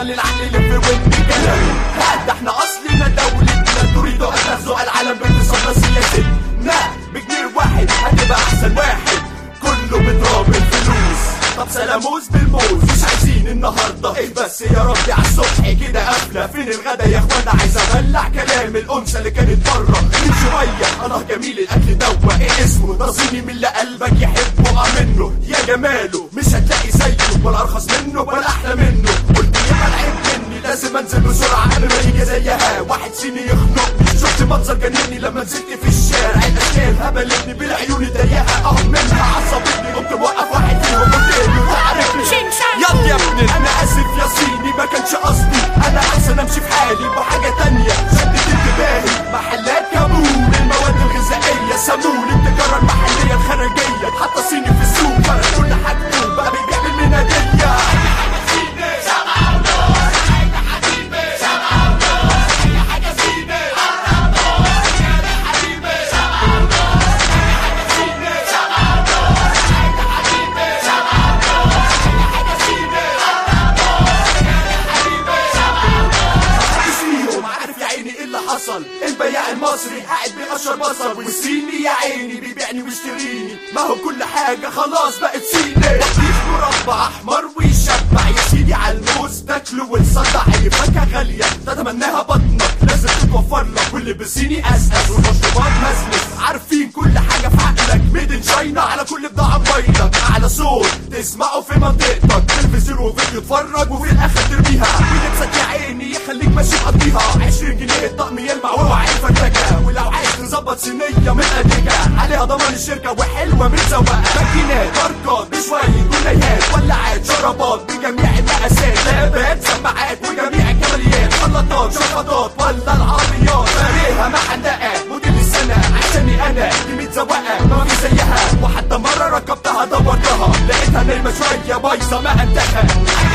خلي العقل يلف وانت كلام لا ده احنا اصلنا دولتنا تريد ان تغزو العالم باقتصادنا سياستنا بجنيه واحد هتبقى احسن واحد كله بتراب الفلوس طب سلاموس بالموز مش عايزين النهارده ايه بس يا ربي على الصبح كده قافله فين الغدا يا اخوانا عايز ابلع كلام الانثى اللي كانت بره من شويه الله جميل الاكل دوا ايه اسمه ده صيني من اللي قلبك يحبه اه منه يا جماله مش هتلاقي زيه ولا ارخص منه ولا احلى منه قلت يا العيب مني لازم انزل بسرعه قبل ما يجي زيها واحد صيني يخنقني شفت منظر جنني لما نزلت في الشارع الاشكال هبلتني بالعيون ضيقه اه منها عصبتني قمت موقف واحد فيهم قلت له تعرفني يلا يا ابني انا اسف يا صيني ما كانش قصدي انا احسن امشي في حالي بحاجه تانية شدت انتباهي محلات كابون المواد الغذائيه سمون التجاره المحليه الخارجيه حتى صيني في السوق فرق كل حاجته بقى بيبيع بالمناديه فيهم عارف يا عيني ايه اللي حصل البياع المصري قاعد بيقشر بصل والصيني يا عيني بيبيعني ويشتريني ما هو كل حاجة خلاص بقت صيني بطيخ مربع احمر ويشبع يا سيدي على الموز تاكله وتصدع اي فاكهة غالية تتمناها بطنك لازم تتوفر لك واللي بالصيني اسأل والمشروبات مزمز عارفين كل حاجة في عقلك ميد ان شاينا على كل بضاعة بيضك على صوت تسمعه في منطقتك تلفزيون وفيديو تتفرج وفي الاخر ترميها ولبسك يا عيني يخليك ماشي مقضيها 20 جنيه الطقم يلمع واوعى الفكاكه ولو عايز تظبط صينيه من قديكه عليها ضمان الشركه وحلوه متزوقه ماكينات اركاد بشويه جنيهات ولعات شرابات بجميع المقاسات لابات سماعات وجميع الكماليات خلاطات شفاطات ولا العربيات فارقها محندقه موديل السنه عشاني انا دي متزوقه ما في زيها وحتى مره ركبتها دورتها لقيتها نايمه شويه بايظه ما انتهى